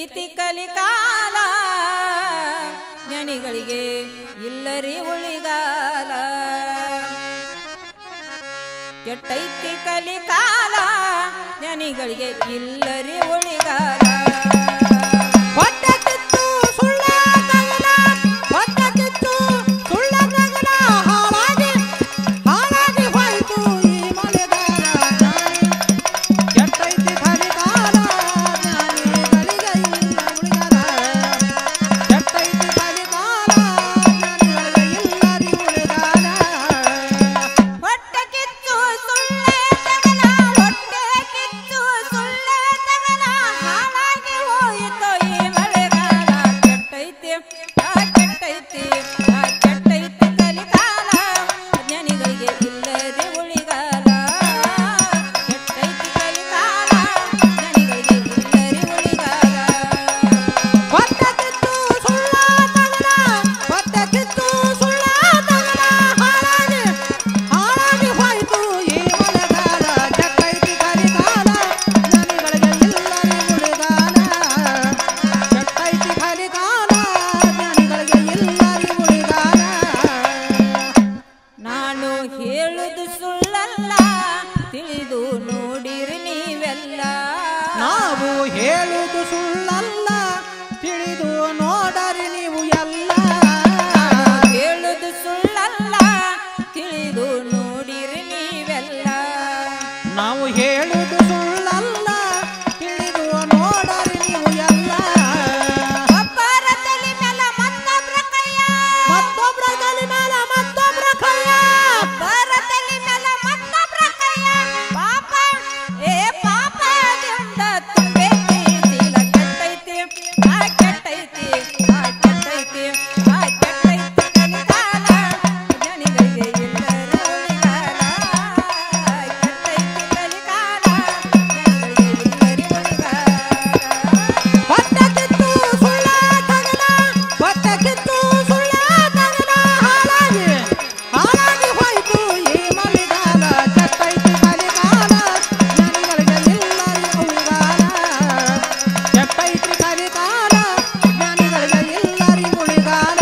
ಕೆಟ್ಟೈತಿ ಕಲಿಕಾಲ ಜ್ಞಾನಿಗಳಿಗೆ ಇಲ್ಲರಿ ಉಳಿಗಾಲ ಕೆಟ್ಟೈತಿ ಕಲಿಕಾಲ ಜ್ಞಾನಿಗಳಿಗೆ ಇಲ್ಲರಿ ಉಳಿಗಾಲ ಹೊಟ್ಟೆ ಕಿತ್ತು ಸುಳ್ಳ ತಗಲ ಹೊಟ್ಟೆ ಕಿತ್ತು ಸುಳ್ಳ ತಗಲ ಹಾಳಾಗಿ ಹಾಳಾಗಿ ಹೋಯ್ತು ಈ ಮಳೆಗಾಲ ಜ್ಞಾನಿ ಕೆಟ್ಟೈತಿ ಕಲಿಕಾಲ ಜ್ಞಾನಿಗಳಿಗೆ ಇಲ್ಲ ಉಳಿಗಾಲ ಕೆಟ್ಟೈತಿ ಕಲಿಕಾಲ ಜ್ಞಾನಿಗಳಿಗೆ ಇಲ್ಲರಿ ಉಳಿಗಾಲ ಹೊಟ್ಟೆ ಕಿಚ್ಚು ಸುಳ್ಳೆ ತಗಲ ಹೊಟ್ಟೆ ಕಿಚ್ಚು ಸುಳ್ಳೆ ತಗಲ ಹಾಳಾಗಿ ಹೋಯಿತು ಈ ಮಳೆಗಾಲ ಕೆಟ್ಟೈತಿ ಆ ಕೆಟ್ಟೈತಿ ಆ ಕೆಟ್ಟೈತಿ ಕಲಿಕಾಲ ಜ್ಞಾನಿಗಳಿಗೆ ಇಲ್ಲದೆ ಉಳಿಗಾಲ ಕೆಟ್ಟೈತಿ ಕಲಿಕಾಲ ಜ್ಞಾನಿಗಳಿಗೆ ಇಲ್ಲದೆ ಉಳಿಗಾಲ ಹೊಟ್ಟೆ ಕಿತ್ತು ಸುಳ್ಳ ತಗಲ ಹೊಟ್ಟೆ ಕಿತ್ತು ಸುಳ್ಳ ತಗಲ ಹಾಳಾಗಿ ಹಾಳಾಗಿ ಹೋಯ್ತು ಈ ಮಳೆಗಾಲ ಕೆಟ್ಟೈತಿ ಕಲಿಗಾಲ ಜ್ಞಾನಿಗಳಿಗೆ ಇಲ್ಲರಿ ಉಳಿಗಾಲ ಕೆಟ್ಟೈತಿ ಕಲಿಗಾಲ ಜ್ಞಾನಿಗಳಿಗೆ ಇಲ್ಲರಿ ಉಳಿಗಾಲ ನಾನು ಹೇಳುದು ಸುಳ್ಳಲ್ಲ ತಿಳಿದು ನೋಡಿರಿ ನೀವೆಲ್ಲ ನಾವು ಹೇಳುವುದು ಸುಳ್ಳಲ್ಲ ತಿಳಿದು ನೋಡರಿ ನೀವು ಎಲ್ಲ ಹೇಳುದು ಸುಳ್ಳಲ್ಲ ತಿಳಿದು ನೋಡಿರಿ ನೀವೆಲ್ಲ ನಾವು ಹೇಳುವುದು ಸುಳ್ಳಲ್ಲ ತಿಳಿದು ನೋಡರಿ ನೀವು ಎಲ್ಲ ಒಬ್ಬರ ತಲೆ ಮೇಲೆ ಮತ್ತೊಬ್ರ ಕೈಯ ಮತ್ತೊಬ್ರ ತಲೆ ಮೇಲೆ ಮತ್ತೊಬ್ರ ಕೈಯ ಒಬ್ಬರ ತಲೆ ಮೇಲೆ ಮತ್ತೊಬ್ರ ಕೈಯ ಪಾಪ ಏ ಪಾಪದಿಂದ ತುಂಬೈತಿ ಚೀಲ ಕೆಟ್ಟೈತಿ ಆ ಕೆಟ್ಟೈತಿ ಆ ಕೆಟ್ಟೈತಿ ಆ ಕೆಟ್ಟೈತಿ ಕಲಿಕಾಲ ಜ್ಞಾನಿಗಳಿಗೆ ಎಲ್ಲರೂ ಉಳಿಗಾಲ ಕೆಟ್ಟೈತಿ ಕಲಿಕಾಲ ಜ್ಞಾನಿಗಳಿಗೆ ಎಲ್ಲರೂ ಉಳಿಗಾಲ ಹೊಟ್ಟೆ ಕಿತ್ತು ಸುಳ್ಳ ತಗಲ ಹೊಟ್ಟೆ ಕಿತ್ತು ಸುಳ್ಳ ತಗಲ ಹಾಳಾಗಿ ಹಾಳಾಗಿ ಹೋಯ್ತು ಈ ಮಳೆಗಾಲ ಕೆಟ್ಟೈತಿ ಕಲಿಗಾಲ ಜ್ಞಾನಿಗಳಿಗೆ ಇಲ್ಲರಿ ಉಳಿಗಾಲ ಕೆಟ್ಟೈತಿ ಕಲಿಗಾಲ ಜ್ಞಾನಿಗಳಿಗೆ ಇಲ್ಲರಿ ಉಳಿಗಾಲ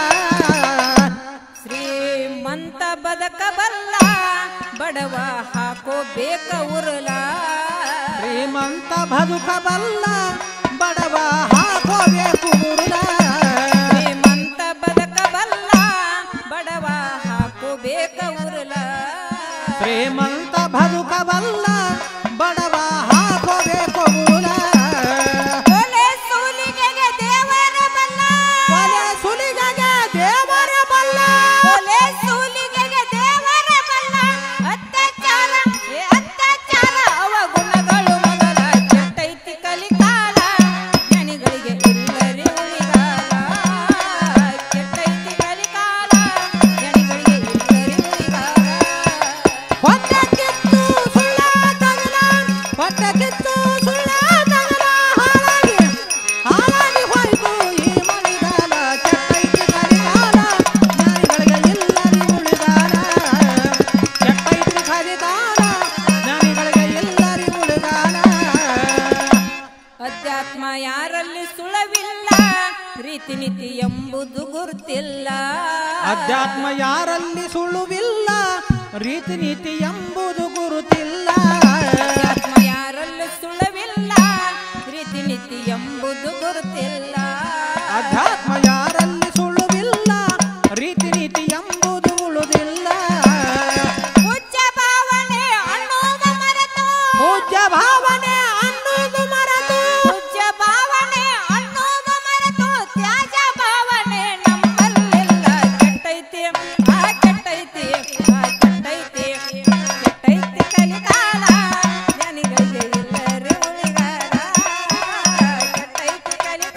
ಶ್ರೀಮಂತ ಬದಕಬಲ್ಲ ಬಡವ ಹಾಕೋಬೇಕ ಉರುಲ ಶ್ರೀಮಂತ ಬದುಕಬಲ್ಲ ಬಡವ ಹಾಕೋಬೇಕು ಗುರುಲ ಶ್ರೀಮಂತ ಬದಕಬಲ್ಲ ಬಡವ ಹಾಕೋಬೇಕ ಉರುಲ ಶ್ರೀಮಂತ ಬದುಕಬಲ್ಲ ಬಡವ ಹಾಕೋಬೇಕು ಗುರುಲ ಕೊಲೆ ಸೂಲಿಗೆಗೆ ದೇವರ ಬಲ್ಲ ಕೊಲೆ ಸುಲಿಗೆಗೆ ದೇವರ ಬಲ್ಲ ಕೊಲೆ ಸೂಲಿಗೆಗೆ ದೇವರ ಬಲ್ಲ ಅತ್ಯಾಚಾರ ಏ ಅತ್ಯಾಚಾರ ಅವ ಗುಣಗಳು ಮೊದಲ ಕೆಟ್ಟೈತಿ ಕಲಿಕಾಲ ಜ್ಞಾನಿಗಳಿಗೆ ಇಲ್ಲರಿ ಉಳಿಗಾಲ ಕೆಟ್ಟೈತಿ ಕಲಿಕಾಲ ಜ್ಞಾನಿಗಳಿಗೆ ಇಲ್ಲರಿ ಉಳಿಗಾಲ ಹೊಟ್ಟೆ ಕಿತ್ತು ಸುಳ್ಳ ತಗಲ ಹೊಟ್ಟೆ ಕಿತ್ತು ಸುಳ್ಳ ತಗಲ ಹಾಳಾಗಿ ಹಾಳಾಗಿ ಹೋಯ್ತು ಈ ಮಳೆಗಾಲ ಕೆಟ್ಟೈತಿ ಕಲಿಗಾಲ ಜ್ಞಾನಿಗಳಿಗೆ ಇಲ್ಲರಿ ಉಳಿಗಾಲ ಕೆಟ್ಟೈತಿ ಕಲಿಗಾಲ ಜ್ಞಾನಿಗಳಿಗೆ ಇಲ್ಲರಿ ಉಳಿಗಾಲ ಅಧ್ಯಾತ್ಮ ಯಾರಲ್ಲಿ ಸುಳವಿಲ್ಲ ರೀತಿ ನೀತಿ ಎಂಬುದು ಗುರುತಿಲ್ಲ ಅಧ್ಯಾತ್ಮ ಯಾರಲ್ಲಿ ಸುಳುವಿಲ್ಲ ರೀತಿ ನೀತಿ ಎಂಬುದು ಗುರುತಿಲ್ಲ ಅಧ್ಯಾತ್ಮ ಯಾರಲ್ಲಿ ಸುಳವಿಲ್ಲ ರೀತಿ ನೀತಿ ಎಂಬುದು ಗುರುತಿಲ್ಲ ಅಧ್ಯಾತ್ಮ ಯಾರಲ್ಲಿ ಸುಳುವಿಲ್ಲ ರೀತಿ ನೀತಿ ಎಂಬುದು ಉಳುದಿಲ್ಲ ಪೂಜ್ಯ ಭಾವನೆ ಅನ್ನೋದು ಮರೆತು ಪೂಜ್ಯ ಭಾವನೆ ಅನ್ನೋದು ಮರೆತು ಪೂಜ್ಯ ಭಾವನೆ ಅನ್ನೋದು ಮರೆತು ತ್ಯಾಜ ಭಾವನೆ ನಮ್ಮಲ್ಲಿಲ್ಲ ಕೆಟ್ಟೈತಿ ಆ ಕೆಟ್ಟೈತಿ ಆ ಕೆಟ್ಟೈತಿ ಕೆಟ್ಟೈತಿ ಕಲಿಕಾಲ ಜ್ಞಾನಿಗಳಿಗೆ ಎಲ್ಲರೂ ಉಳಿಗಾಲ ಕೆಟ್ಟೈತಿ ಕಲಿಕಾಲ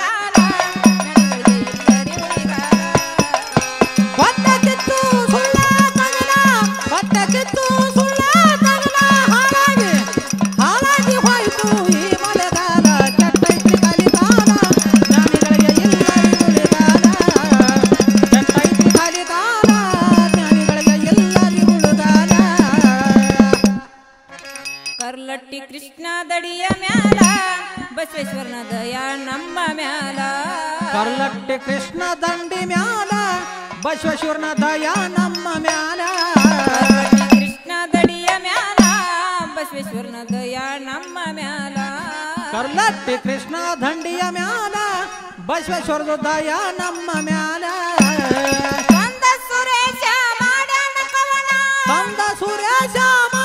ಬಸವೇಶ್ವರನ ದಯ ನಮ್ಮ ಮ್ಯಾಲ ಕರ್ಲಟ್ಟಿ ಕೃಷ್ಣ ದಂಡಿ ಮ್ಯಾಲ ಬಸವೇಶ್ವರನ ದಯ ನಮ್ಮ ಮ್ಯಾಲ ಕೃಷ್ಣ ದಡಿಯ ಮ್ಯಾಲ ಬಸವೇಶ್ವರನ ದಯ ನಮ್ಮ ಮ್ಯಾಲ ಕರ್ಲಟ್ಟಿ ಕೃಷ್ಣ ದಂಡಿಯ ಮ್ಯಾಲ ಬಸವೇಶ್ವರದ ದಯ ನಮ್ಮ ಮ್ಯಾಲ ಕಂದ ಸುರೇಶ ಮಾಡ್ಯಾನ ಕವನ ತಂದ ಸುರೇಶ